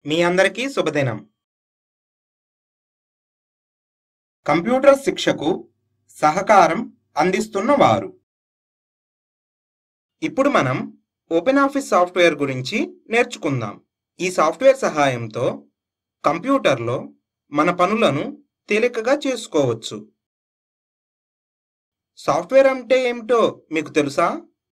మీ అందరికీ శుభదినం కంప్యూటర్ శిక్షకు సహకారం అందిస్తున్న వారు ఇప్పుడు మనం ఓపెన్ ఆఫీస్ సాఫ్ట్వేర్ గురించి నేర్చుకుందాం ఈ సాఫ్ట్వేర్ సహాయంతో కంప్యూటర్లో మన పనులను తేలికగా చేసుకోవచ్చు సాఫ్ట్వేర్ అంటే ఏమిటో మీకు తెలుసా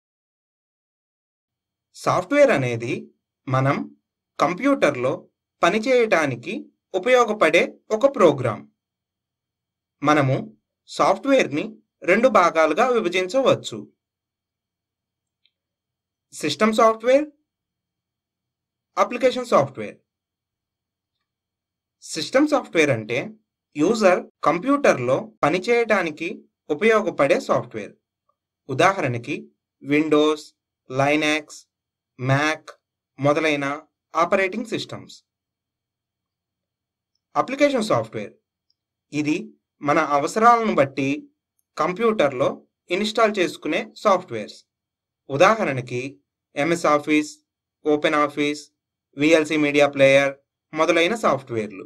సాఫ్ట్వేర్ అనేది మనం కంప్యూటర్లో పనిచేయటానికి ఉపయోగపడే ఒక ప్రోగ్రాం మనము సాఫ్ట్వేర్ని రెండు భాగాలుగా విభజించవచ్చు system software application software system software అంటే యూజర్ కంప్యూటర్లో పనిచేయటానికి ఉపయోగపడే సాఫ్ట్వేర్ ఉదాహరణకి విండోస్ లైనాక్స్ మ్యాక్ మొదలైన ఆపరేటింగ్ సిస్టమ్స్ అప్లికేషన్ సాఫ్ట్వేర్ ఇది మన అవసరాలను బట్టి కంప్యూటర్లో ఇన్స్టాల్ చేసుకునే సాఫ్ట్వేర్స్ ఉదాహరణకి MS Office Open Office VLC media player మొదలైన సాఫ్ట్వేర్లు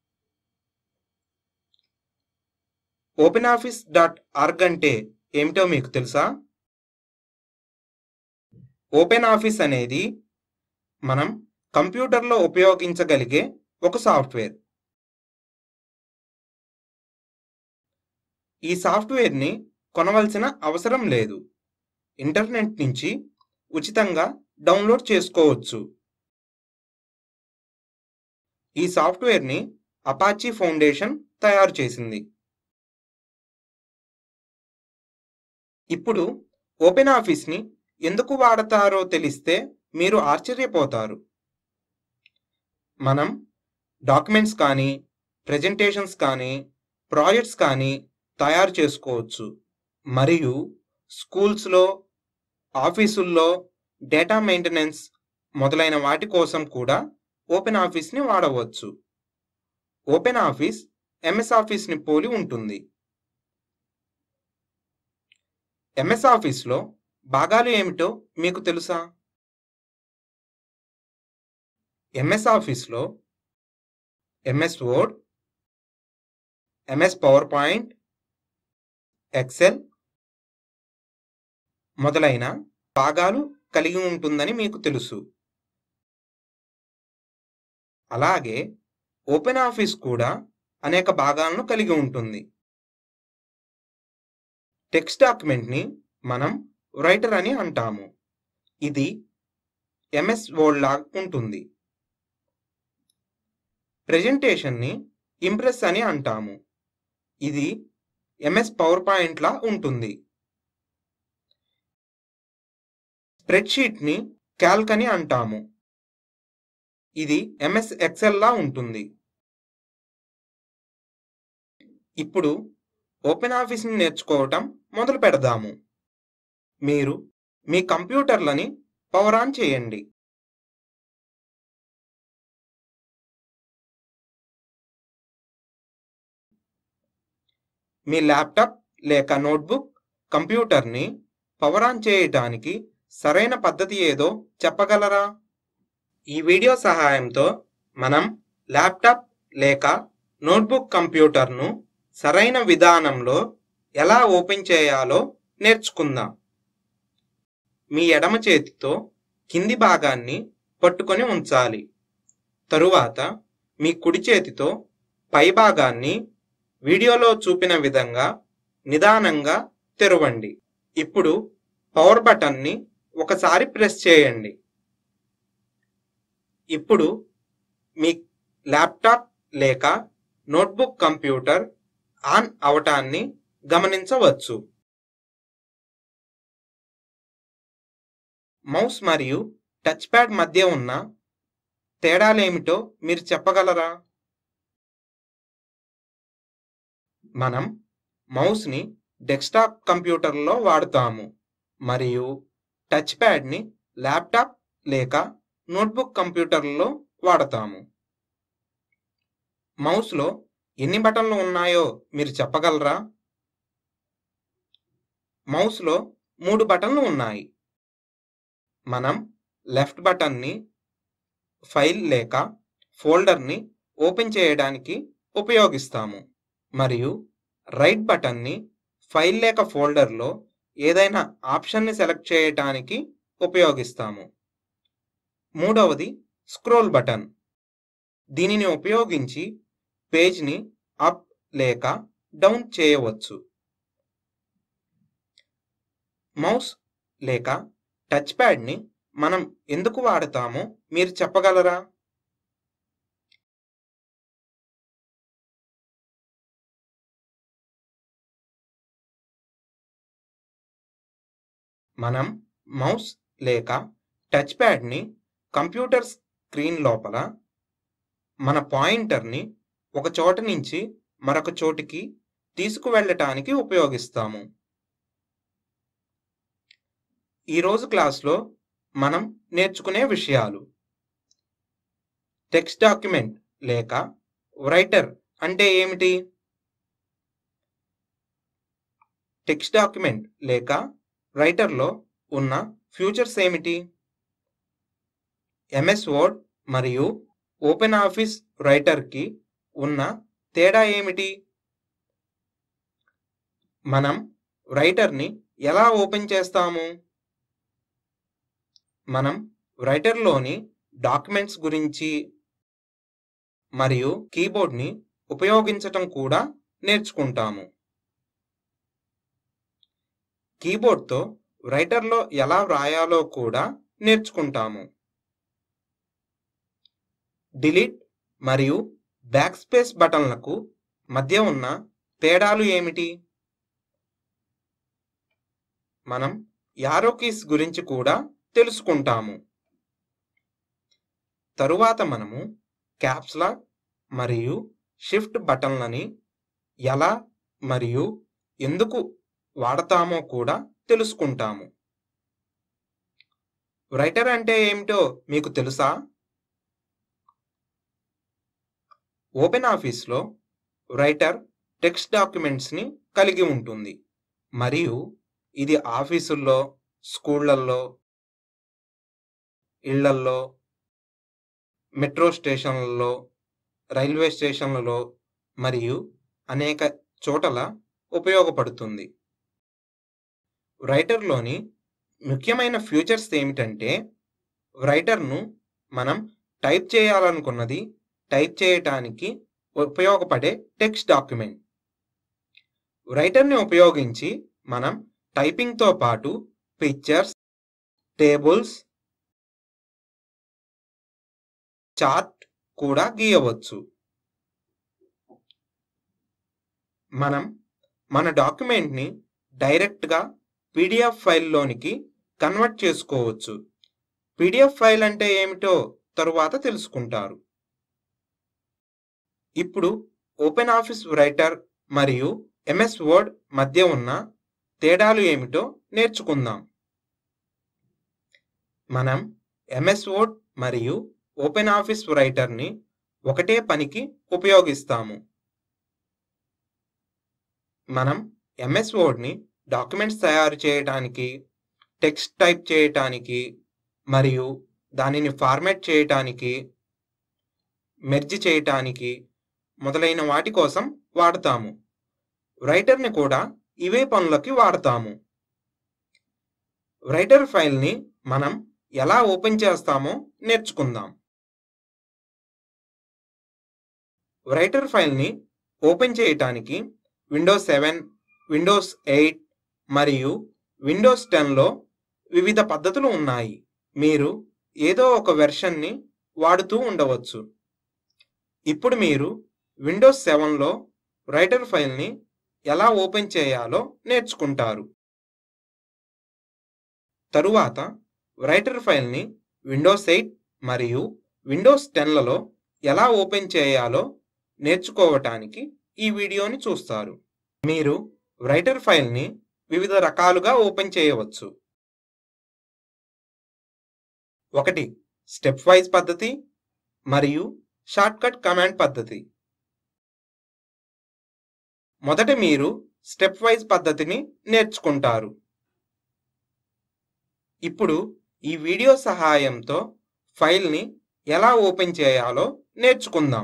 ఓపెన్ ఆఫీస్ డాట్ ఆర్గ్ అంటే ఏమిటో మీకు తెలుసా ఓపెన్ ఆఫీస్ అనేది మనం కంప్యూటర్లో ఉపయోగించగలిగే ఒక సాఫ్ట్వేర్ ఈ సాఫ్ట్వేర్ని కొనవలసిన అవసరం లేదు ఇంటర్నెట్ నుంచి ఉచితంగా డౌన్లోడ్ చేసుకోవచ్చు ఈ సాఫ్ట్వేర్ని అపాచీ ఫౌండేషన్ తయారు చేసింది ఇప్పుడు ఓపెన్ ఆఫీస్ని ఎందుకు వాడతారో తెలిస్తే మీరు ఆశ్చర్యపోతారు మనం డాక్యుమెంట్స్ కానీ ప్రజెంటేషన్స్ కానీ ప్రాజెక్ట్స్ కానీ తయారు చేసుకోవచ్చు మరియు స్కూల్స్లో ఆఫీసుల్లో డేటా మెయింటెనెన్స్ మొదలైన వాటి కోసం కూడా ఓపెన్ ఆఫీస్ని వాడవచ్చు ఓపెన్ ఆఫీస్ ఎంఎస్ ఆఫీస్ని పోలి ఉంటుంది ఎంఎస్ ఆఫీస్లో భాగాలు ఏమిటో మీకు తెలుసా ఎంఎస్ ఆఫీస్లో MS Word MS PowerPoint Excel మొదలైన భాగాలు కలిగి ఉంటుందని మీకు తెలుసు అలాగే ఓపెన్ ఆఫీస్ కూడా అనేక భాగాలను కలిగి ఉంటుంది టెక్స్ట్ డాక్యుమెంట్ని మనం రైటర్ అని అంటాము ఇది ఎంఎస్ వర్డ్ లాగా ఉంటుంది ప్రెజెంటేషన్ని ఇంప్రెస్ అని అంటాము ఇది ఎంఎస్ పవర్ పాయింట్ లా ఉంటుంది స్ప్రెడ్షీట్ని క్యాల్క్ అని అంటాము ఇది ఎంఎస్ ఎక్సెల్ లా ఉంటుంది ఇప్పుడు ఓపెన్ ఆఫీస్ని నేర్చుకోవటం మొదలు పెడదాము మీరు మీ కంప్యూటర్లని పవర్ ఆన్ చేయండి మీ ల్యాప్టాప్ లేక నోట్బుక్ కంప్యూటర్ని పవర్ ఆన్ చేయటానికి సరైన పద్ధతి ఏదో చెప్పగలరా ఈ వీడియో సహాయంతో మనం ల్యాప్టాప్ లేక నోట్బుక్ కంప్యూటర్ను సరైన విధానంలో ఎలా ఓపెన్ చేయాలో నేర్చుకుందాం మీ ఎడమ చేతితో కింది భాగాన్ని పట్టుకొని ఉంచాలి తరువాత మీ కుడి చేతితో పై భాగాన్ని వీడియోలో చూపిన విధంగా నిదానంగా తెరవండి ఇప్పుడు పవర్ బటన్ని ఒకసారి ప్రెస్ చేయండి ఇప్పుడు మీ ల్యాప్టాప్ లేక నోట్బుక్ కంప్యూటర్ ఆన్ అవటాన్ని గమనించవచ్చు మౌస్ మరియు టచ్ ప్యాడ్ మధ్య ఉన్న తేడాలేమిటో మీరు చెప్పగలరా మనం మౌస్ని డెస్క్టాప్ కంప్యూటర్లో వాడుతాము మరియు టచ్ ప్యాడ్ని ల్యాప్టాప్ లేక నోట్బుక్ కంప్యూటర్లో వాడతాము మౌస్లో ఎన్ని బటన్లు ఉన్నాయో మీరు చెప్పగలరా మౌస్లో మూడు బటన్లు ఉన్నాయి మనం లెఫ్ట్ బటన్ని ఫైల్ లేక ఫోల్డర్ని ఓపెన్ చేయడానికి ఉపయోగిస్తాము మరియు రైట్ బటన్ని ఫైల్ లేక ఫోల్డర్లో ఏదైనా ఆప్షన్ని సెలెక్ట్ చేయటానికి ఉపయోగిస్తాము మూడవది స్క్రోల్ బటన్ దీనిని ఉపయోగించి పేజ్ని అప్ లేక డౌన్ చేయవచ్చు మౌస్ లేక టచ్ ప్యాడ్ని మనం ఎందుకు వాడతామో మీరు చెప్పగలరా మనం మౌస్ లేక టచ్ ప్యాడ్ని కంప్యూటర్ స్క్రీన్ లోపల మన పాయింటర్ని ఒక చోట నుంచి మరొక చోటికి తీసుకువెళ్ళటానికి ఉపయోగిస్తాము ఈరోజు క్లాస్లో మనం నేర్చుకునే విషయాలు టెక్స్ట్ డాక్యుమెంట్ లేక రైటర్ అంటే ఏమిటి టెక్స్ట్ డాక్యుమెంట్ లేక రైటర్లో ఉన్న ఫ్యూచర్స్ ఏమిటి ఎంఎస్ వర్డ్ మరియు ఓపెన్ ఆఫీస్ రైటర్కి ఉన్న తేడా ఏమిటి మనం రైటర్ని ఎలా ఓపెన్ చేస్తాము మనం రైటర్లోని డాక్యుమెంట్స్ గురించి మరియు కీబోర్డ్ని ఉపయోగించటం కూడా నేర్చుకుంటాము కీబోర్డ్తో రైటర్లో ఎలా వ్రాయాలో కూడా నేర్చుకుంటాము డిలీట్ మరియు బ్యాక్ స్పేస్ బటన్లకు మధ్య ఉన్న తేడాలు ఏమిటి మనం యారో కీస్ గురించి కూడా తెలుసుకుంటాము తరువాత మనము క్యాప్స్ లాక్ మరియు షిఫ్ట్ బటన్లని ఎలా మరియు ఎందుకు వాడతామో కూడా తెలుసుకుంటాము రైటర్ అంటే ఏమిటో మీకు తెలుసా ఓపెన్ ఆఫీస్లో రైటర్ టెక్స్ట్ డాక్యుమెంట్స్ని కలిగి ఉంటుంది మరియు ఇది ఆఫీసుల్లో స్కూళ్ళల్లో ఇళ్లల్లో మెట్రో స్టేషన్లలో రైల్వే స్టేషన్లలో మరియు అనేక చోటల ఉపయోగపడుతుంది రైటర్లోని ముఖ్యమైన ఫ్యూచర్స్ ఏమిటంటే రైటర్ను మనం టైప్ చేయాలనుకున్నది టైప్ చేయటానికి ఉపయోగపడే టెక్స్ట్ డాక్యుమెంట్ రైటర్ని ఉపయోగించి మనం టైపింగ్తో పాటు పిక్చర్స్ టేబుల్స్ చార్ట్ కూడా గీయవచ్చు మనం మన డాక్యుమెంట్ని డైరెక్ట్గా పీడిఎఫ్ ఫైల్లోనికి కన్వర్ట్ చేసుకోవచ్చు పీడిఎఫ్ ఫైల్ అంటే ఏమిటో తరువాత తెలుసుకుంటారు ఇప్పుడు ఓపెన్ ఆఫీస్ రైటర్ మరియు ఎంఎస్ వర్డ్ మధ్య ఉన్న తేడాలు ఏమిటో నేర్చుకుందాం మనం ఎంఎస్ వర్డ్ మరియు ఓపెన్ ఆఫీస్ రైటర్ని ఒకటే పనికి ఉపయోగిస్తాము మనం ఎంఎస్ వర్డ్ని డాక్యుమెంట్స్ తయారు చేయటానికి టెక్స్ట్ టైప్ చేయటానికి మరియు దానిని ఫార్మాట్ చేయటానికి మెర్జ్ చేయటానికి మొదలైన వాటి కోసం వాడతాము రైటర్ని కూడా ఇవే పనులకి వాడతాము రైటర్ ఫైల్ని మనం ఎలా ఓపెన్ చేస్తామో నేర్చుకుందాం రైటర్ ఫైల్ని ఓపెన్ చేయటానికి విండోస్ సెవెన్ విండోస్ ఎయిట్ మరియు విండోస్ టెన్లో వివిధ పద్ధతులు ఉన్నాయి మీరు ఏదో ఒక వెర్షన్ని వాడుతూ ఉండవచ్చు ఇప్పుడు మీరు విండోస్ సెవెన్లో రైటర్ ఫైల్ని ఎలా ఓపెన్ చేయాలో నేర్చుకుంటారు తరువాత రైటర్ ఫైల్ని విండోస్ ఎయిట్ మరియు విండోస్ టెన్లలో ఎలా ఓపెన్ చేయాలో నేర్చుకోవటానికి ఈ వీడియోని చూస్తారు మీరు రైటర్ ఫైల్ని వివిధ రకాలుగా ఓపెన్ చేయవచ్చు ఒకటి స్టెప్ వైజ్ పద్ధతి మరియు షార్ట్కట్ కమాండ్ పద్ధతి మొదట మీరు స్టెప్ వైజ్ పద్ధతిని నేర్చుకుంటారు ఇప్పుడు ఈ వీడియో సహాయంతో ఫైల్ని ఎలా ఓపెన్ చేయాలో నేర్చుకుందాం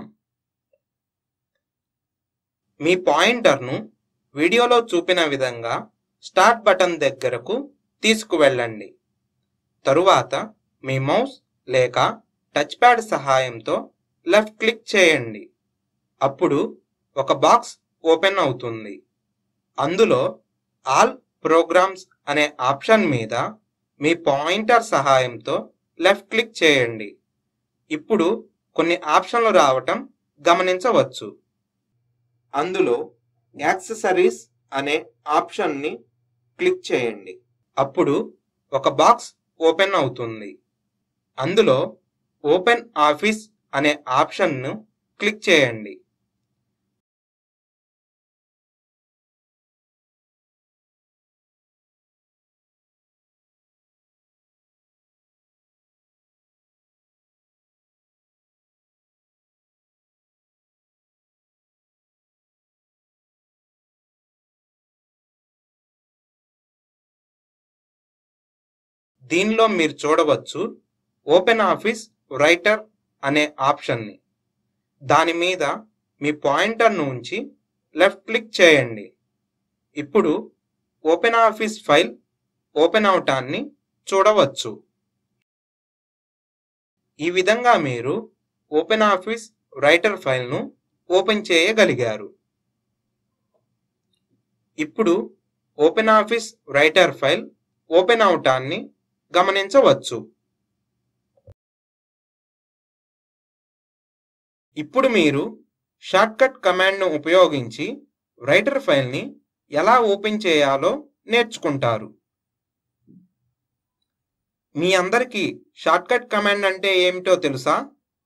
మీ పాయింటర్ను వీడియోలో చూపిన విధంగా స్టార్ట్ బటన్ దగ్గరకు తీసుకువెళ్ళండి తరువాత మీ మౌస్ లేక టచ్ ప్యాడ్ సహాయంతో లెఫ్ట్ క్లిక్ చేయండి అప్పుడు ఒక బాక్స్ ఓపెన్ అవుతుంది అందులో ఆల్ ప్రోగ్రామ్స్ అనే ఆప్షన్ మీద మీ పాయింటర్ సహాయంతో లెఫ్ట్ క్లిక్ చేయండి ఇప్పుడు కొన్ని ఆప్షన్లు రావటం గమనించవచ్చు అందులో యాక్సెసరీస్ అనే ఆప్షన్ని క్లిక్ చేయండి అప్పుడు ఒక బాక్స్ ఓపెన్ అవుతుంది అందులో ఓపెన్ ఆఫీస్ అనే ఆప్షన్ను క్లిక్ చేయండి దీనిలో మీరు చూడవచ్చు ఓపెన్ ఆఫీస్ రైటర్ అనే ఆప్షన్ని దాని మీద మీ పాయింటర్ను ఉంచి లెఫ్ట్ క్లిక్ చేయండి ఇప్పుడు ఓపెన్ ఆఫీస్ ఫైల్ ఓపెన్ అవటాన్ని చూడవచ్చు ఈ విధంగా మీరు ఓపెన్ ఆఫీస్ రైటర్ ఫైల్ను ఓపెన్ చేయగలిగారు ఇప్పుడు Open Office writer file open అవటాన్ని గమనించవచ్చు ఇప్పుడు మీరు షార్ట్కట్ కమాండ్ను ఉపయోగించి రైటర్ ఫైల్ని ఎలా ఓపెన్ చేయాలో నేర్చుకుంటారు మీ అందరికీ షార్ట్కట్ కమాండ్ అంటే ఏమిటో తెలుసా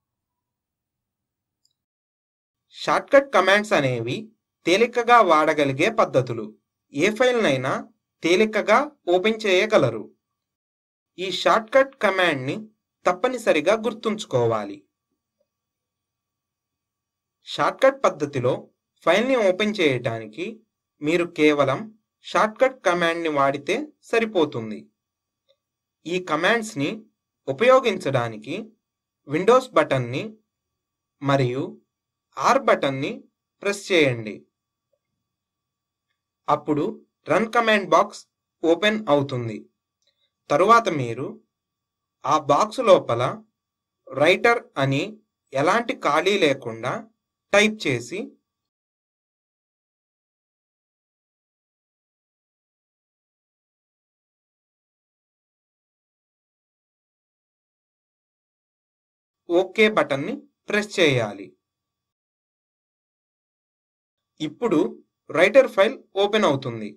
షార్ట్కట్ కమాండ్స్ అనేవి తేలికగా వాడగలిగే పద్ధతులు ఏ ఫైల్నైనా తేలికగా ఓపెన్ చేయగలరు ఈ షార్ట్కట్ కమాండ్ని తప్పనిసరిగా గుర్తుంచుకోవాలి షార్ట్కట్ పద్ధతిలో ఫైల్ని ఓపెన్ చేయటానికి మీరు కేవలం షార్ట్కట్ కమాండ్ని వాడితే సరిపోతుంది ఈ కమాండ్స్ని ఉపయోగించడానికి విండోస్ బటన్ని మరియు ఆర్ బటన్ని ప్రెస్ చేయండి అప్పుడు రన్ కమాండ్ బాక్స్ ఓపెన్ అవుతుంది తరువాత మీరు ఆ బాక్స్ లోపల రైటర్ అని ఎలాంటి ఖాళీ లేకుండా టైప్ చేసి ఓకే బటన్ని ప్రెస్ చేయాలి ఇప్పుడు రైటర్ ఫైల్ ఓపెన్ అవుతుంది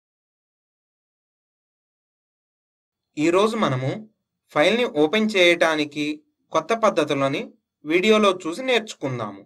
ఈరోజు మనము ఫైల్ని ఓపెన్ చేయటానికి కొత్త పద్ధతులని వీడియోలో చూసి నేర్చుకుందాము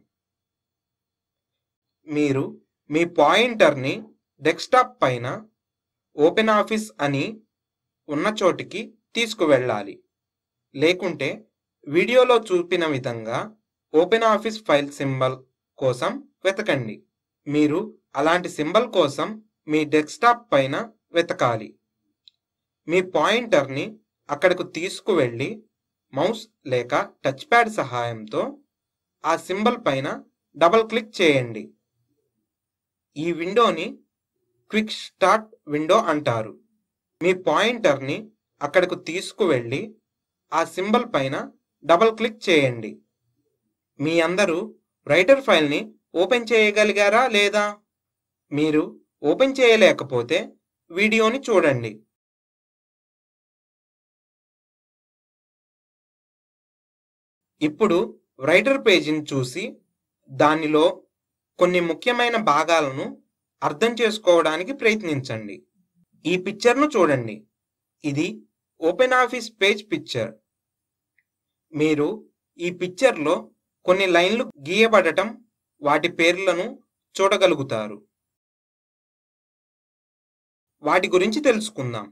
మీరు మీ పాయింటర్ని డెస్క్టాప్ పైన ఓపెన్ ఆఫీస్ అని ఉన్న చోటికి తీసుకువెళ్ళాలి లేకుంటే వీడియోలో చూపిన విధంగా ఓపెన్ ఆఫీస్ ఫైల్ సింబల్ కోసం వెతకండి మీరు అలాంటి సింబల్ కోసం మీ డెస్క్టాప్ పైన వెతకాలి మీ పాయింటర్ని అక్కడకు తీసుకువెళ్ళి మౌస్ లేక టచ్ ప్యాడ్ సహాయంతో ఆ సింబల్ పైన డబల్ క్లిక్ చేయండి ఈ విండోని క్విక్ స్టార్ట్ విండో అంటారు మీ పాయింటర్ని అక్కడకు తీసుకువెళ్ళి ఆ సింబల్ పైన డబల్ క్లిక్ చేయండి మీ అందరూ రైటర్ ఫైల్ని ఓపెన్ చేయగలిగారా లేదా మీరు ఓపెన్ చేయలేకపోతే వీడియోని చూడండి ఇప్పుడు రైటర్ పేజీని చూసి దానిలో కొన్ని ముఖ్యమైన భాగాలను అర్థం చేసుకోవడానికి ప్రయత్నించండి ఈ పిక్చర్ను చూడండి ఇది ఓపెన్ ఆఫీస్ పేజ్ పిక్చర్ మీరు ఈ పిక్చర్లో కొన్ని లైన్లు గీయబడటం వాటి పేర్లను చూడగలుగుతారు వాటి గురించి తెలుసుకుందాం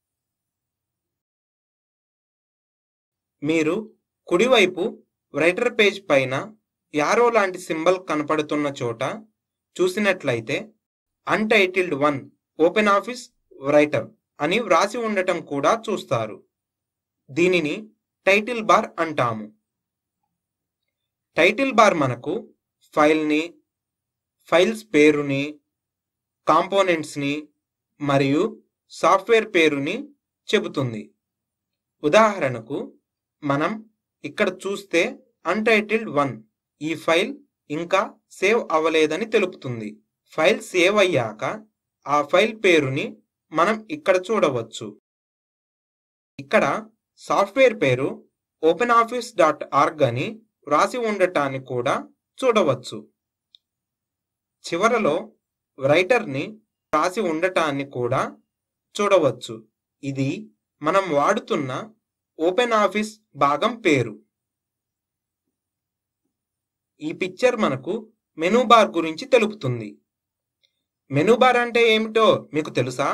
మీరు కుడివైపు రైటర్ పేజ్ పైన యారో లాంటి సింబల్ కనపడుతున్న చోట చూసినట్లయితే untitled one Open Office writer అని వ్రాసి ఉండటం కూడా చూస్తారు దీనిని టైటిల్ బార్ అంటాము టైటిల్ బార్ మనకు ఫైల్ని ఫైల్స్ పేరుని కాంపోనెంట్స్ని మరియు సాఫ్ట్వేర్ పేరుని చెబుతుంది ఉదాహరణకు మనం ఇక్కడ చూస్తే అన్టైటిల్డ్ వన్ ఈ ఫైల్ ఇంకా సేవ్ అవ్వలేదని తెలుపుతుంది ఫైల్ సేవ్ అయ్యాక ఆ ఫైల్ పేరుని మనం ఇక్కడ చూడవచ్చు ఇక్కడ సాఫ్ట్వేర్ పేరు ఓపెన్ ఆఫీస్ డాట్ ఆర్గ్ అని వ్రాసి ఉండటాన్ని కూడా చూడవచ్చు చివరలో రైటర్ని రాసి ఉండటాన్ని కూడా చూడవచ్చు ఇది మనం వాడుతున్న ఓపెన్ ఆఫీస్ భాగం పేరు ఈ పిక్చర్ మనకు మెనూ బార్ గురించి తెలుపుతుంది మెనూ బార్ అంటే ఏమిటో మీకు తెలుసా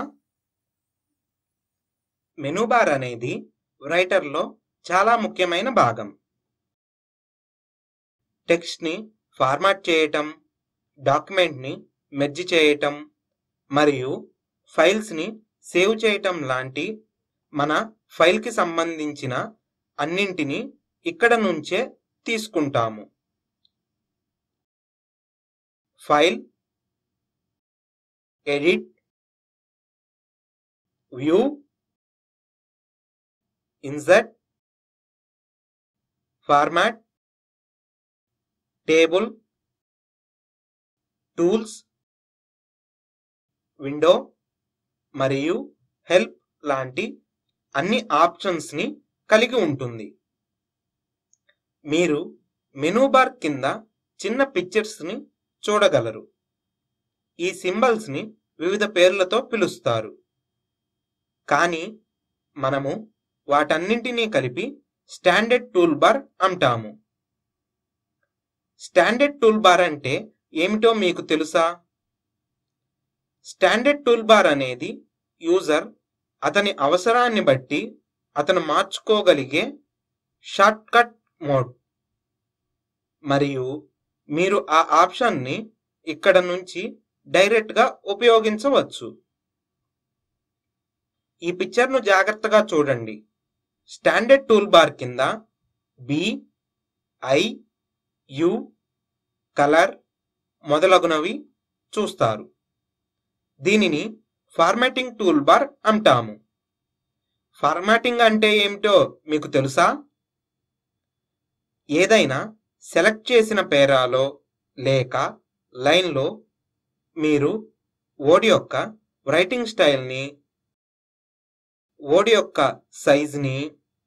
మెనూ బార్ అనేది రైటర్లో చాలా ముఖ్యమైన భాగం టెక్స్ట్ని ఫార్మాట్ చేయటం డాక్యుమెంట్ని మెర్జ్ చేయటం మరియు ఫైల్స్ని సేవ్ చేయటం లాంటి మన ఫైల్కి సంబంధించిన అన్నింటినీ ఇక్కడ నుంచే తీసుకుంటాము file edit view insert format table tools window మరియు హెల్ప్ లాంటి అన్ని ఆప్షన్స్ని కలిగి ఉంటుంది మీరు మెనూ బార్ కింద చిన్న పిక్చర్స్ని చూడగలరు ఈ సింబల్స్ని వివిధ పేర్లతో పిలుస్తారు కానీ మనము వాటన్నింటినీ కలిపి స్టాండర్డ్ టూల్ బార్ అంటాము స్టాండర్డ్ టూల్ బార్ అంటే ఏమిటో మీకు తెలుసా స్టాండర్డ్ టూల్ బార్ అనేది యూజర్ అతని అవసరాన్ని బట్టి అతను మార్చుకోగలిగే షార్ట్ కట్ మోడ్ మరియు మీరు ఆ ఆప్షన్ని ఇక్కడ నుంచి డైరెక్ట్గా ఉపయోగించవచ్చు ఈ పిక్చర్ను జాగ్రత్తగా చూడండి స్టాండర్డ్ టూల్ బార్ కింద బి ఐ యు కలర్ మొదలగునవి చూస్తారు దీనిని ఫార్మాటింగ్ టూల్ బార్ అంటాము ఫార్మాటింగ్ అంటే ఏమిటో మీకు తెలుసా ఏదైనా సెలెక్ట్ చేసిన పేరాలో లేక లైన్లో మీరు ఓడి యొక్క రైటింగ్ స్టైల్ని ఓడి యొక్క సైజ్ని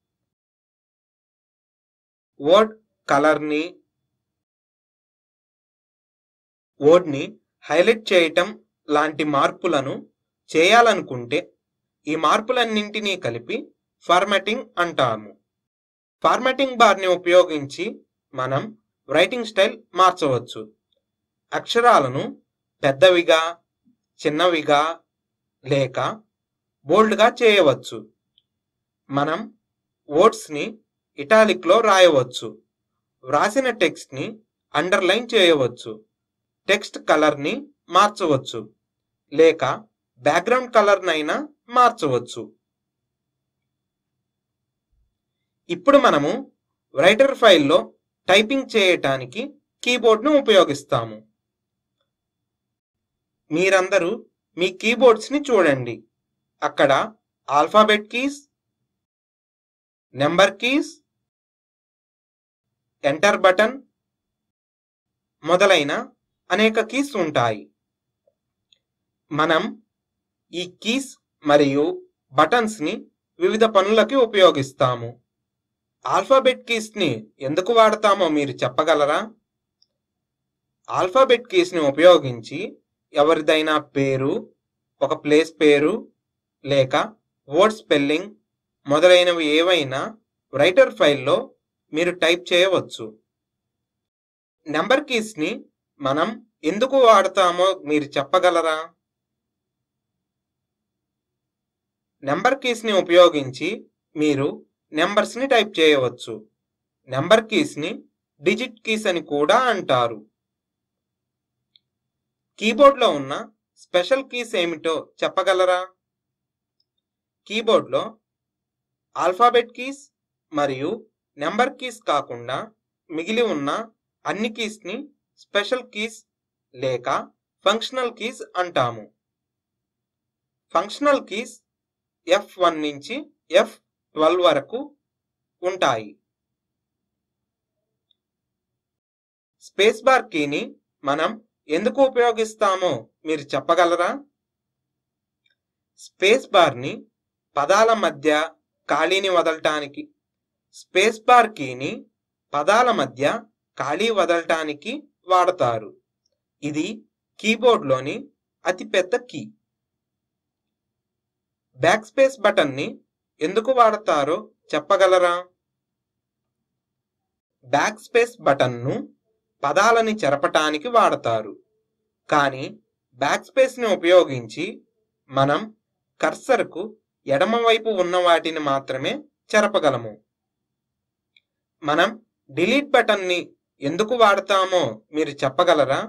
వర్డ్ కలర్ని వర్డ్ని హైలైట్ చేయటం లాంటి మార్పులను చేయాలనుకుంటే ఈ మార్పులన్నింటినీ కలిపి ఫార్మాటింగ్ అంటాము ఫార్మాటింగ్ బార్ని ఉపయోగించి మనం రైటింగ్ స్టైల్ మార్చవచ్చు అక్షరాలను పెద్దవిగా చిన్నవిగా లేక బోల్డ్గా చేయవచ్చు మనం వర్డ్స్ని ఇటాలిక్లో రాయవచ్చు వ్రాసిన టెక్స్ట్ని అండర్లైన్ చేయవచ్చు టెక్స్ట్ కలర్ని మార్చవచ్చు లేక బ్యాక్గ్రౌండ్ కలర్నైనా మార్చవచ్చు ఇప్పుడు మనము రైటర్ ఫైల్లో టైపింగ్ చేయటానికి కీబోర్డ్ను ఉపయోగిస్తాము మీరందరూ మీ కీబోర్డ్స్ని చూడండి అక్కడ alphabet keys number keys enter button మొదలైన అనేక కీస్ ఉంటాయి మనం ఈ కీస్ మరియు బటన్స్ని వివిధ పనులకి ఉపయోగిస్తాము ఆల్ఫాబెట్ కీస్ని ఎందుకు వాడతామో మీరు చెప్పగలరా ఆల్ఫాబెట్ కీస్ని ఉపయోగించి ఎవరిదైనా పేరు ఒక ప్లేస్ పేరు లేక వర్డ్ స్పెల్లింగ్ మొదలైనవి ఏవైనా రైటర్ ఫైల్లో మీరు టైప్ చేయవచ్చు నెంబర్ కీస్ని మనం ఎందుకు వాడతామో మీరు చెప్పగలరా నెంబర్ కీస్ని ఉపయోగించి మీరు నెంబర్స్ని టైప్ చేయవచ్చు నెంబర్ కీస్ని డిజిట్ కీస్ అని కూడా అంటారు కీబోర్డ్లో ఉన్న స్పెషల్ కీస్ ఏమిటో చెప్పగలరా కీబోర్డ్లో ఆల్ఫాబెట్ కీస్ మరియు నెంబర్ కీస్ కాకుండా మిగిలి ఉన్న అన్ని కీస్ని స్పెషల్ కీస్ లేక ఫంక్షనల్ కీస్ అంటాము ఫంక్షనల్ కీస్ ఎఫ్ వన్ నుంచి ఎఫ్ ట్వెల్వ్ వరకు ఉంటాయి స్పేస్ బార్ కీని మనం ఎందుకు ఉపయోగిస్తామో మీరు చెప్పగలరా స్పేస్ బార్ని పదాల మధ్య ఖాళీని వదలటానికి స్పేస్ బార్ కీని పదాల మధ్య ఖాళీ వదలటానికి వాడతారు ఇది కీబోర్డ్లోని అతిపెద్ద కీ బ్యాక్ స్పేస్ బటన్ని ఎందుకు వాడతారో చెప్పగలరా బ్యాక్ స్పేస్ బటన్ను పదాలని చెరపటానికి వాడతారు కానీ బ్యాక్ స్పేస్ని ఉపయోగించి మనం కర్సర్కు ఎడమవైపు ఉన్న వాటిని మాత్రమే చెరపగలము మనం డిలీట్ బటన్ని ఎందుకు వాడతామో మీరు చెప్పగలరా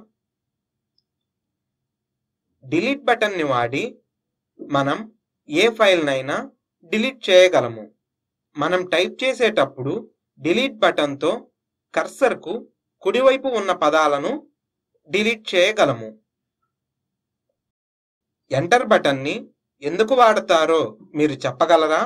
డిలీట్ బటన్ని వాడి మనం ఏ ఫైల్నైనా డిలీట్ చేయగలము మనం టైప్ చేసేటప్పుడు డిలీట్ బటన్తో కర్సర్కు కుడివైపు ఉన్న పదాలను డిలీట్ చేయగలము ఎంటర్ బటన్ని ఎందుకు వాడతారో మీరు చెప్పగలరా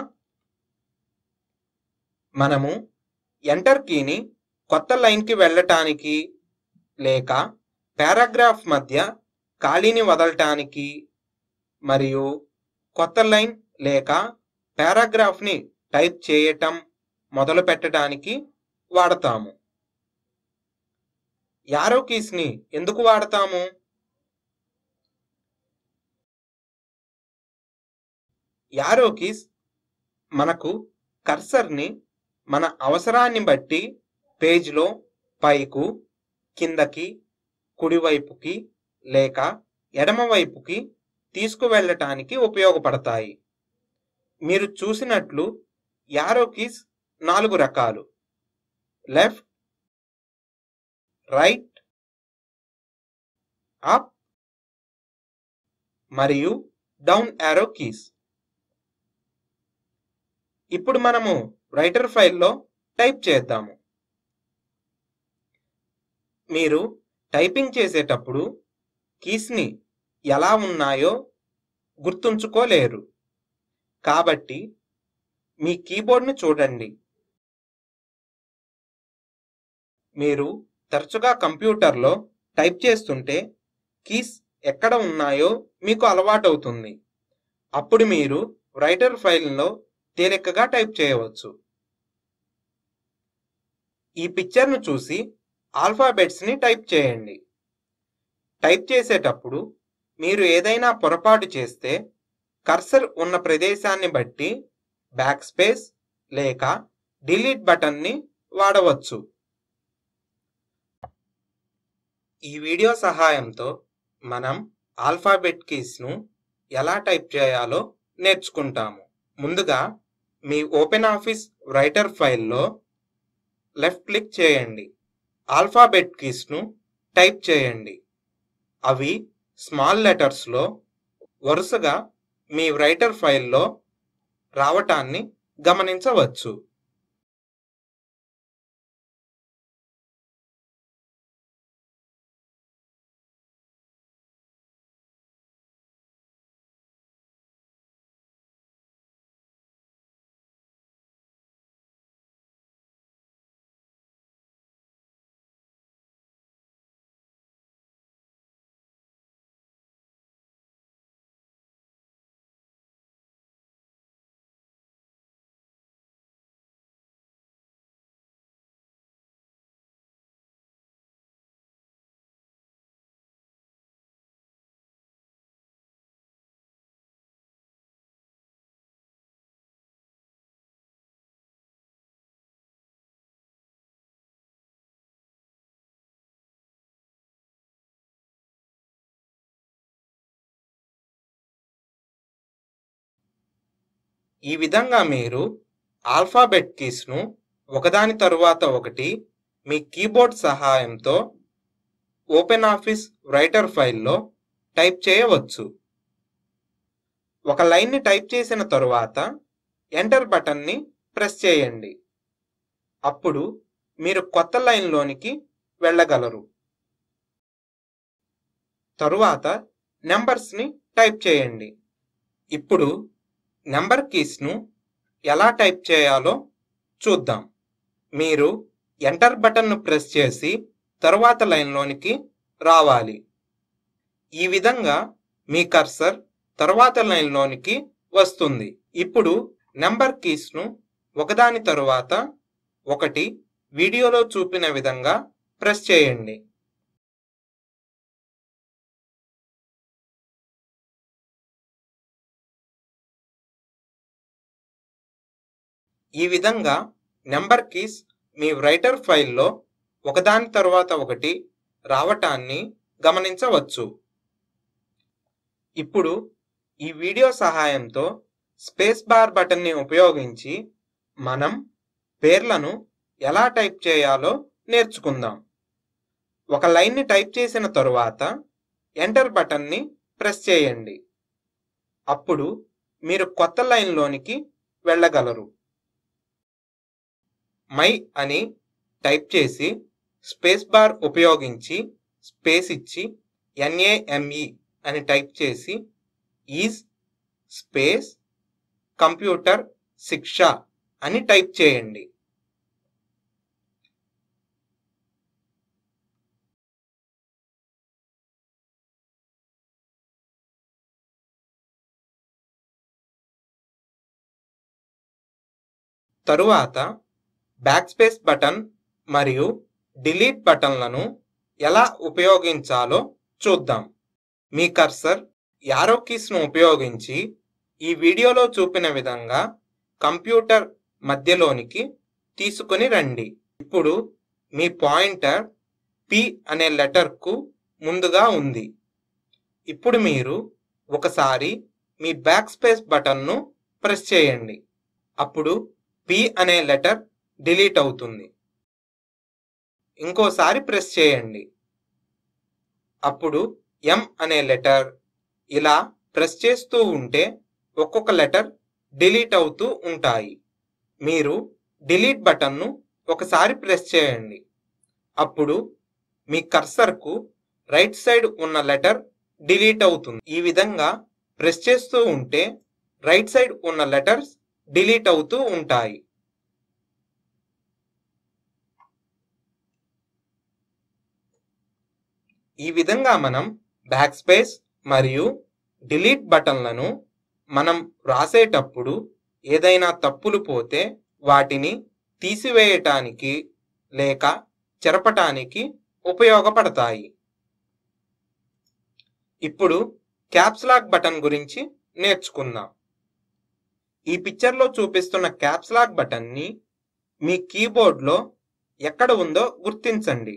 మనము ఎంటర్ కీని కొత్త లైన్కి వెళ్ళటానికి లేక పారాగ్రాఫ్ మధ్య ఖాళీని వదలటానికి మరియు కొత్త లైన్ లేక పారాగ్రాఫ్ని టైప్ చేయటం మొదలు పెట్టడానికి వాడతాము యారో కీస్ని ఎందుకు వాడతాము యారో కీస్ మనకు కర్సర్ని మన అవసరాన్ని బట్టి పేజ్లో పైకు కిందకి కుడివైపుకి లేక ఎడమవైపుకి తీసుకువెళ్ళటానికి ఉపయోగపడతాయి మీరు చూసినట్లు యారో కీస్ నాలుగు రకాలు లెఫ్ట్ రైట్ అప్ మరియు డౌన్ యారో కీస్ ఇప్పుడు మనము రైటర్ ఫైల్లో టైప్ చేద్దాము మీరు టైపింగ్ చేసేటప్పుడు కీస్ని ఎలా ఉన్నాయో గుర్తుంచుకోలేరు కాబట్టి మీ కీబోర్డ్ని చూడండి మీరు తరచుగా కంప్యూటర్లో టైప్ చేస్తుంటే కీస్ ఎక్కడ ఉన్నాయో మీకు అలవాటవుతుంది అప్పుడు మీరు రైటర్ ఫైల్లో తేలికగా టైప్ చేయవచ్చు ఈ పిక్చర్ను చూసి ఆల్ఫాబెట్స్ని టైప్ చేయండి టైప్ చేసేటప్పుడు మీరు ఏదైనా పొరపాటు చేస్తే కర్సర్ ఉన్న ప్రదేశాన్ని బట్టి బ్యాక్ స్పేస్ లేక డిలీట్ బటన్ని వాడవచ్చు ఈ వీడియో సహాయంతో మనం ఆల్ఫాబెట్ కీస్ను ఎలా టైప్ చేయాలో నేర్చుకుంటాము ముందుగా మీ ఓపెన్ ఆఫీస్ రైటర్ ఫైల్లో లెఫ్ట్ క్లిక్ చేయండి ఆల్ఫాబెట్ కీస్ను టైప్ చేయండి అవి స్మాల్ లెటర్స్లో వరుసగా మీ రైటర్ ఫైల్లో రావటాన్ని గమనించవచ్చు ఈ విధంగా మీరు ఆల్ఫాబెట్ కీస్ను ఒకదాని తరువాత ఒకటి మీ కీబోర్డ్ సహాయంతో ఓపెన్ ఆఫీస్ రైటర్ ఫైల్లో టైప్ చేయవచ్చు ఒక లైన్ని టైప్ చేసిన తరువాత ఎంటర్ బటన్ని ప్రెస్ చేయండి అప్పుడు మీరు కొత్త లైన్లోనికి వెళ్ళగలరు తరువాత నెంబర్స్ని టైప్ చేయండి ఇప్పుడు నెంబర్ కీస్ను ఎలా టైప్ చేయాలో చూద్దాం మీరు ఎంటర్ బటన్ను ప్రెస్ చేసి తరువాత లైన్లోనికి రావాలి ఈ విధంగా మీ కర్సర్ తరువాత లైన్లోనికి వస్తుంది ఇప్పుడు నెంబర్ కీస్ను ఒకదాని తరువాత ఒకటి వీడియోలో చూపిన విధంగా ప్రెస్ చేయండి ఈ విధంగా నెంబర్ కీస్ మీ రైటర్ ఫైల్లో ఒకదాని తరువాత ఒకటి రావటాన్ని గమనించవచ్చు ఇప్పుడు ఈ వీడియో సహాయంతో స్పేస్ బార్ బటన్ని ఉపయోగించి మనం పేర్లను ఎలా టైప్ చేయాలో నేర్చుకుందాం ఒక లైన్ని టైప్ చేసిన తరువాత ఎంటర్ బటన్ని ప్రెస్ చేయండి అప్పుడు మీరు కొత్త లైన్లోనికి వెళ్ళగలరు మై అని టైప్ చేసి స్పేస్ బార్ ఉపయోగించి స్పేస్ ఇచ్చి ఎన్ఏఎంఈ అని టైప్ చేసి ఈజ్ స్పేస్ కంప్యూటర్ శిక్ష అని టైప్ చేయండి తరువాత బ్యాక్ స్పేస్ బటన్ మరియు డిలీట్ బటన్లను ఎలా ఉపయోగించాలో చూద్దాం మీ కర్సర్ యారో కీస్ను ఉపయోగించి ఈ వీడియోలో చూపిన విధంగా కంప్యూటర్ మధ్యలోనికి తీసుకొని రండి ఇప్పుడు మీ పాయింటర్ పి అనే లెటర్కు ముందుగా ఉంది ఇప్పుడు మీరు ఒకసారి మీ బ్యాక్ స్పేస్ బటన్ను ప్రెస్ చేయండి అప్పుడు పి అనే లెటర్ డిలీట్ అవుతుంది ఇంకోసారి ప్రెస్ చేయండి అప్పుడు ఎం అనే లెటర్ ఇలా ప్రెస్ చేస్తూ ఉంటే ఒక్కొక్క లెటర్ డిలీట్ అవుతూ ఉంటాయి మీరు డిలీట్ బటన్ను ఒకసారి ప్రెస్ చేయండి అప్పుడు మీ కర్సర్కు రైట్ సైడ్ ఉన్న లెటర్ డిలీట్ అవుతుంది ఈ విధంగా ప్రెస్ చేస్తూ ఉంటే రైట్ సైడ్ ఉన్న లెటర్స్ డిలీట్ అవుతూ ఉంటాయి ఈ విధంగా మనం బ్యాక్ స్పేస్ మరియు డిలీట్ బటన్లను మనం రాసేటప్పుడు ఏదైనా తప్పులు పోతే వాటిని తీసివేయటానికి లేక చెరపటానికి ఉపయోగపడతాయి ఇప్పుడు క్యాప్స్ లాక్ బటన్ గురించి నేర్చుకుందాం ఈ పిక్చర్లో చూపిస్తున్న క్యాప్స్ లాక్ బటన్ని మీ కీబోర్డ్లో ఎక్కడ ఉందో గుర్తించండి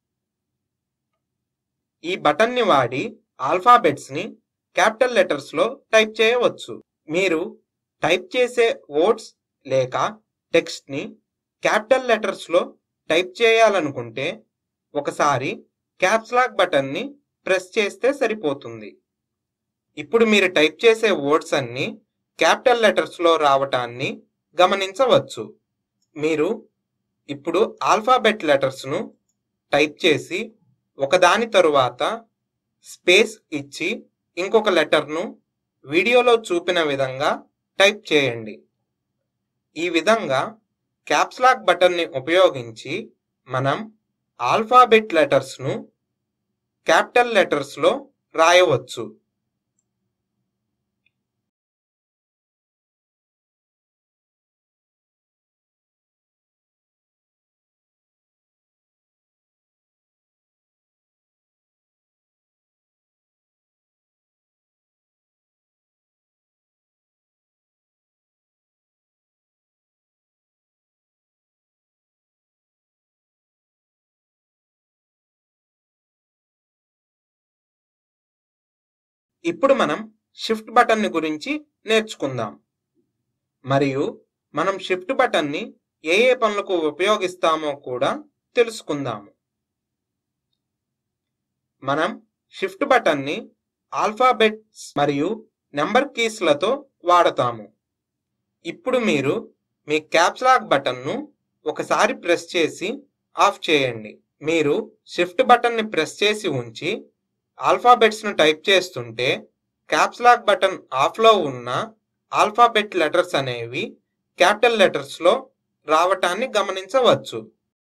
ఈ బటన్ని వాడి ఆల్ఫాబెట్స్ని క్యాపిటల్ లెటర్స్లో టైప్ చేయవచ్చు మీరు టైప్ చేసే వర్డ్స్ లేక టెక్స్ట్ని క్యాపిటల్ లెటర్స్లో టైప్ చేయాలనుకుంటే ఒకసారి క్యాప్స్ లాక్ బటన్ని ప్రెస్ చేస్తే సరిపోతుంది ఇప్పుడు మీరు టైప్ చేసే వర్డ్స్ అన్ని క్యాపిటల్ లెటర్స్లో రావటాన్ని గమనించవచ్చు మీరు ఇప్పుడు ఆల్ఫాబెట్ లెటర్స్ను టైప్ చేసి ఒకదాని తరువాత స్పేస్ ఇచ్చి ఇంకొక లెటర్ను వీడియోలో చూపిన విధంగా టైప్ చేయండి ఈ విధంగా క్యాప్స్ లాక్ బటన్ని ఉపయోగించి మనం ఆల్ఫాబెట్ లెటర్స్ను క్యాపిటల్ లెటర్స్లో రాయవచ్చు ఇప్పుడు మనం షిఫ్ట్ బటన్ని గురించి నేర్చుకుందాం మరియు మనం షిఫ్ట్ బటన్ని ఏ ఏ పనులకు ఉపయోగిస్తామో కూడా తెలుసుకుందాము మనం షిఫ్ట్ బటన్ని ఆల్ఫాబెట్స్ మరియు నెంబర్ కీస్లతో వాడతాము ఇప్పుడు మీరు మీ క్యాప్స్ లాక్ బటన్ను ఒకసారి ప్రెస్ చేసి ఆఫ్ చేయండి మీరు షిఫ్ట్ బటన్ని ప్రెస్ చేసి ఉంచి ఆల్ఫాబెట్స్ను టైప్ చేస్తుంటే క్యాప్స్ లాక్ బటన్ ఆఫ్లో ఉన్న ఆల్ఫాబెట్ లెటర్స్ అనేవి క్యాపిటల్ లెటర్స్లో రావటాన్ని గమనించవచ్చు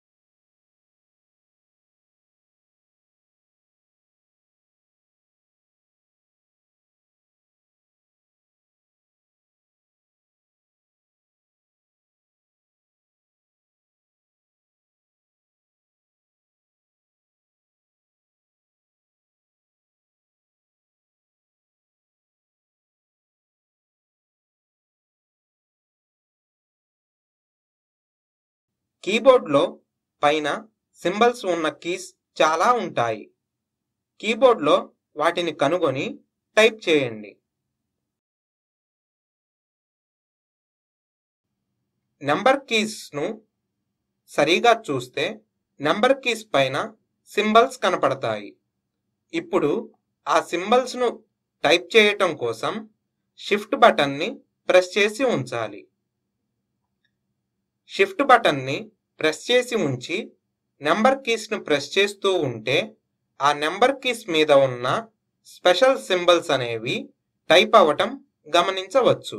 కీబోర్డ్లో పైన సింబల్స్ ఉన్న కీస్ చాలా ఉంటాయి కీబోర్డ్లో వాటిని కనుగొని టైప్ చేయండి నెంబర్ కీస్ను సరిగా చూస్తే నెంబర్ కీస్ పైన సింబల్స్ కనపడతాయి ఇప్పుడు ఆ సింబల్స్ను టైప్ చేయటం కోసం షిఫ్ట్ బటన్ని ప్రెస్ చేసి ఉంచాలి షిఫ్ట్ బటన్ని ప్రెస్ చేసి ఉంచి నెంబర్ కీస్ను ప్రెస్ చేస్తూ ఉంటే ఆ నెంబర్ కీస్ మీద ఉన్న స్పెషల్ సింబల్స్ అనేవి టైప్ అవ్వటం గమనించవచ్చు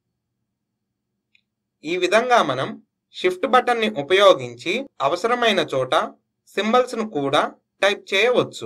ఈ విధంగా మనం షిఫ్ట్ బటన్ని ఉపయోగించి అవసరమైన చోట సింబల్స్ను కూడా టైప్ చేయవచ్చు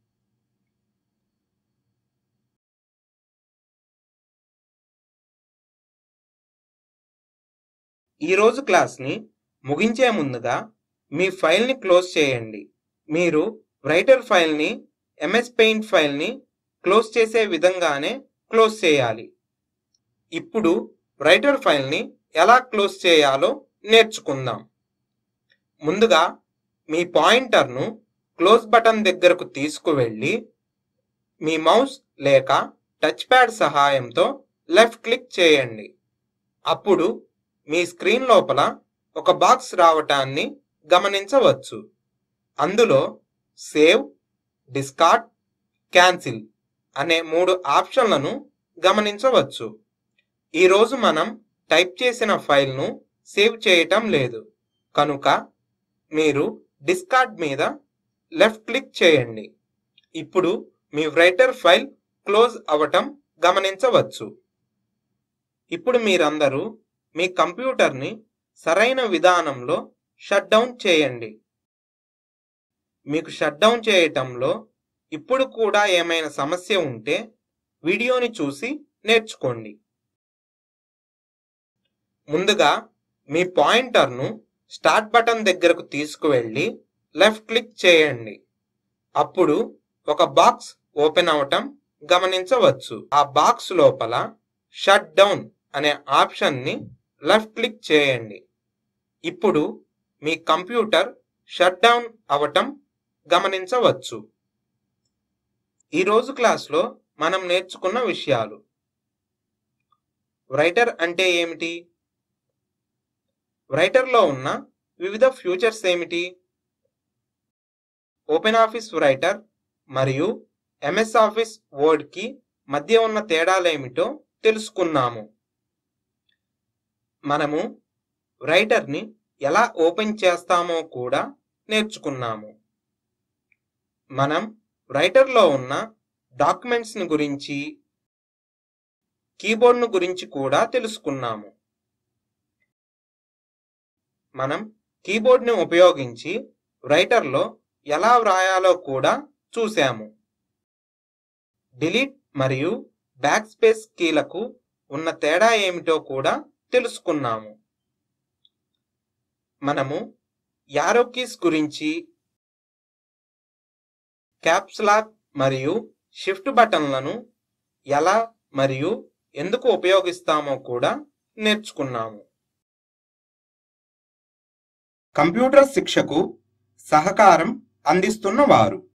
ఈరోజు క్లాస్ని ముగించే ముందుగా మీ ఫైల్ని క్లోజ్ చేయండి మీరు రైటర్ ఫైల్ని ఎంఎస్ పెయింట్ ఫైల్ని క్లోజ్ చేసే విధంగానే క్లోజ్ చేయాలి ఇప్పుడు రైటర్ ఫైల్ని ఎలా క్లోజ్ చేయాలో నేర్చుకుందాం ముందుగా మీ పాయింటర్ను క్లోజ్ బటన్ దగ్గరకు తీసుకువెళ్ళి మీ మౌస్ లేక టచ్ ప్యాడ్ సహాయంతో లెఫ్ట్ క్లిక్ చేయండి అప్పుడు మీ స్క్రీన్ లోపల ఒక బాక్స్ రావటాన్ని గమనించవచ్చు అందులో సేవ్ డిస్కార్డ్ క్యాన్సిల్ అనే మూడు ఆప్షన్లను గమనించవచ్చు ఈరోజు మనం టైప్ చేసిన ఫైల్ను సేవ్ చేయటం లేదు కనుక మీరు డిస్కార్డ్ మీద లెఫ్ట్ క్లిక్ చేయండి ఇప్పుడు మీ రైటర్ ఫైల్ క్లోజ్ అవ్వటం గమనించవచ్చు ఇప్పుడు మీరందరూ మీ కంప్యూటర్ని సరైన విధానంలో షట్ డౌన్ చేయండి మీకు షట్ డౌన్ చేయటంలో ఇప్పుడు కూడా ఏమైనా సమస్య ఉంటే వీడియోని చూసి నేర్చుకోండి ముందుగా మీ పాయింటర్ను స్టార్ట్ బటన్ దగ్గరకు తీసుకువెళ్ళి లెఫ్ట్ క్లిక్ చేయండి అప్పుడు ఒక బాక్స్ ఓపెన్ అవటం గమనించవచ్చు ఆ బాక్స్ లోపల షట్ డౌన్ అనే ఆప్షన్ని లెఫ్ట్ క్లిక్ చేయండి ఇప్పుడు మీ కంప్యూటర్ షట్ డౌన్ అవటం గమనించవచ్చు ఈరోజు క్లాస్లో మనం నేర్చుకున్న విషయాలు రైటర్ అంటే ఏమిటి రైటర్లో ఉన్న వివిధ ఫ్యూచర్స్ ఏమిటి ఓపెన్ ఆఫీస్ రైటర్ మరియు ఎంఎస్ ఆఫీస్ వర్డ్కి మధ్య ఉన్న తేడాలేమిటో తెలుసుకున్నాము మనము రైటర్ని ఎలా ఓపెన్ చేస్తామో కూడా నేర్చుకున్నాము మనం రైటర్లో ఉన్న డాక్యుమెంట్స్ని గురించి కీబోర్డ్ను గురించి కూడా తెలుసుకున్నాము మనం కీబోర్డ్ని ఉపయోగించి రైటర్లో ఎలా వ్రాయాలో కూడా చూశాము డిలీట్ మరియు బ్యాక్ స్పేస్ కీలకు ఉన్న తేడా ఏమిటో కూడా తెలుసుకున్నాము మనము యారో కీస్ గురించి క్యాప్స్ లాక్ మరియు షిఫ్ట్ బటన్లను ఎలా మరియు ఎందుకు ఉపయోగిస్తామో కూడా నేర్చుకున్నాము కంప్యూటర్ శిక్షకు సహకారం అందిస్తున్న వారు